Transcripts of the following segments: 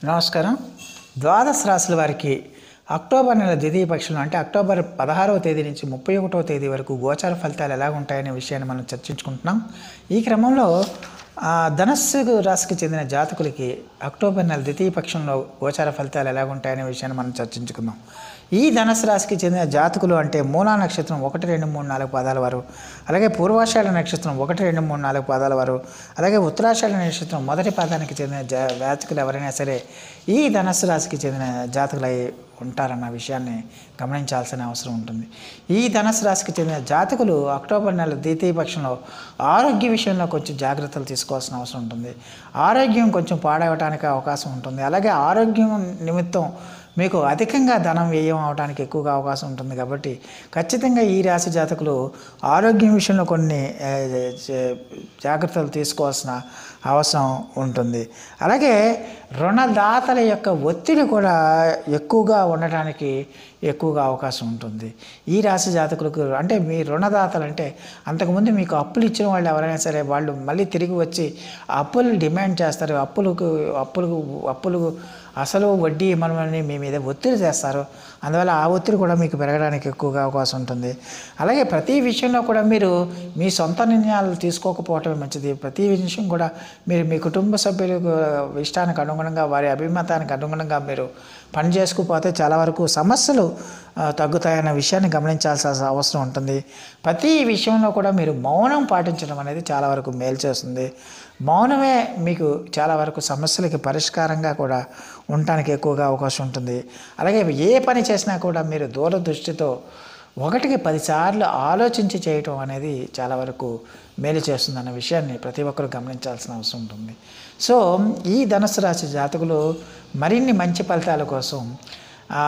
నమస్కారం ద్వాదశ రాశుల వారికి అక్టోబర్ నెల ద్వితీయ పక్షంలో అంటే అక్టోబర్ పదహారవ తేదీ నుంచి ముప్పై ఒకటవ తేదీ వరకు గోచార ఫలితాలు ఎలా ఉంటాయనే విషయాన్ని మనం చర్చించుకుంటున్నాం ఈ క్రమంలో ఆ, ధనస్సు రాశికి చెందిన జాతకులకి అక్టోబర్ నెల ద్వితీయ పక్షంలో గోచార ఫలితాలు ఎలా ఉంటాయనే విషయాన్ని మనం చర్చించుకుందాం ఈ ధనస్సు రాశికి చెందిన జాతకులు అంటే మూలా నక్షత్రం ఒకటి రెండు మూడు నాలుగు పాదాల వారు అలాగే పూర్వాషాఢ నక్షత్రం ఒకటి రెండు మూడు నాలుగు పాదాల వారు అలాగే ఉత్తరాషాఢ నక్షత్రం మొదటి పాదానికి చెందిన జా జాతకులు ఎవరైనా సరే ఈ ధనస్సు రాశికి చెందిన జాతకులు అయి ఉంటారన్న విషయాన్ని గమనించాల్సిన అవసరం ఉంటుంది ఈ ధనస్సు రాశికి చెందిన జాతకులు అక్టోబర్ నెల ద్వితీయ పక్షంలో ఆరోగ్య విషయంలో కొంచెం జాగ్రత్తలు తీసుకోవాల్సిన అవసరం ఉంటుంది ఆరోగ్యం కొంచెం పాడవటానికి అవకాశం ఉంటుంది అలాగే ఆరోగ్యం నిమిత్తం మీకు అధికంగా ధనం వ్యయం అవడానికి ఎక్కువగా అవకాశం ఉంటుంది కాబట్టి ఖచ్చితంగా ఈ రాశి జాతకులు ఆరోగ్యం విషయంలో కొన్ని ఏ, జ- జాగ్రత్తలు తీసుకోవాల్సిన అవసరం ఉంటుంది అలాగే రుణదాతల యొక్క ఒత్తిడి కూడా ఎక్కువగా ఉండటానికి ఎక్కువగా అవకాశం ఉంటుంది ఈ రాశి జాతకులకు అంటే మీ రుణదాతలు అంటే అంతకుముందు మీకు అప్పులు ఇచ్చిన వాళ్ళు ఎవరైనా సరే వాళ్ళు మళ్ళీ తిరిగి వచ్చి ఆ అప్పులు డిమాండ్ చేస్తారు అప్పులకు అప్పులకు అప్పులు అసలు వడ్డీ ఇవ్వమని మీ మీద ఒత్తిడి చేస్తారు అందువల్ల ఆ ఒత్తిడి కూడా మీకు పెరగడానికి ఎక్కువగా అవకాశం ఉంటుంది అలాగే ప్రతి విషయంలో కూడా మీరు మీ సొంత నిర్ణయాలు తీసుకోకపోవటం మంచిది ప్రతి విషయం కూడా మీరు మీ కుటుంబ సభ్యులకు ఇష్టానికి అనుగుణంగా వారి అభిమతానికి అనుగుణంగా మీరు పని చేసుకుపోతే చాలా వరకు సమస్యలు ఆ, తగ్గుతాయన్న విషయాన్ని గమనించాల్సిన అవసరం ఉంటుంది ప్రతి విషయంలో కూడా మీరు మౌనం పాటించడం అనేది చాలా వరకు మేలు చేస్తుంది మౌనమే మీకు చాలా వరకు సమస్యలకి పరిష్కారంగా కూడా ఉండటానికి ఎక్కువగా అవకాశం ఉంటుంది అలాగే ఏ పని చేసినా కూడా మీరు దూరదృష్టితో ఒకటికి పదిసార్లు ఆలోచించి చేయటం అనేది చాలా వరకు మేలు చేస్తుందన్న విషయాన్ని ప్రతి ఒక్కరు గమనించాల్సిన అవసరం ఉంటుంది సో ఈ ధనుసు రాశి జాతకులు మరిన్ని మంచి ఫలితాల కోసం ఆ,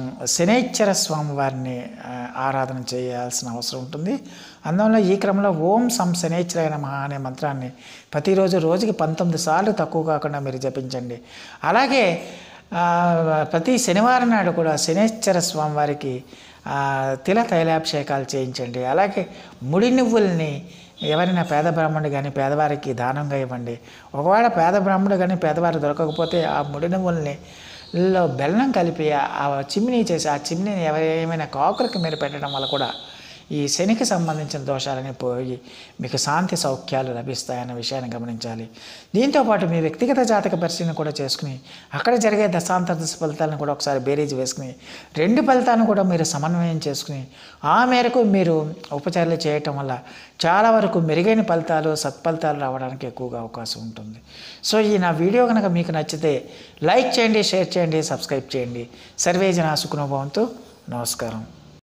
శనైశ్వర స్వామి వారిని ఆ, ఆరాధన చేయాల్సిన అవసరం ఉంటుంది అందువల్ల ఈ క్రమంలో ఓం సం శనైశ్వరాయ నమః అనే మంత్రాన్ని ప్రతిరోజు రోజుకి పంతొమ్మిది సార్లు తక్కువ కాకుండా మీరు జపించండి అలాగే ఆ, ప్రతి శనివారం నాడు కూడా శనేశ్వర స్వామి వారికి ఆ, తిల తైలాభిషేకాలు చేయించండి అలాగే ముడి నువ్వుల్ని ఎవరైనా పేద బ్రాహ్మణుడు కానీ పేదవారికి దానంగా ఇవ్వండి ఒకవేళ పేద బ్రాహ్మణుడు కానీ పేదవారు దొరకకపోతే ఆ ముడి నువ్వుల్ని లో బెల్లం కలిపి ఆ- ఆ చిమ్నీ చేసి ఆ చిమ్నీని ఎవరు ఏమైనా కాకులకి మీరు పెట్టడం వల్ల కూడా ఈ శనికి సంబంధించిన దోషాలని పోయి మీకు శాంతి సౌఖ్యాలు లభిస్తాయన్న విషయాన్ని గమనించాలి దీంతోపాటు మీ వ్యక్తిగత జాతక పరిశీలన కూడా చేసుకుని అక్కడ జరిగే దశాంతర దశ ఫలితాలను కూడా ఒకసారి బేరీజ్ వేసుకుని రెండు ఫలితాలను కూడా మీరు సమన్వయం చేసుకుని ఆ మేరకు మీరు ఉపచారాలు చేయటం వల్ల చాలా వరకు మెరుగైన ఫలితాలు సత్ఫలితాలు రావడానికి ఎక్కువగా అవకాశం ఉంటుంది సో ఈ నా వీడియో కనుక మీకు నచ్చితే లైక్ చేయండి షేర్ చేయండి సబ్స్క్రైబ్ చేయండి సర్వేజన సుఖనుభవంతో నమస్కారం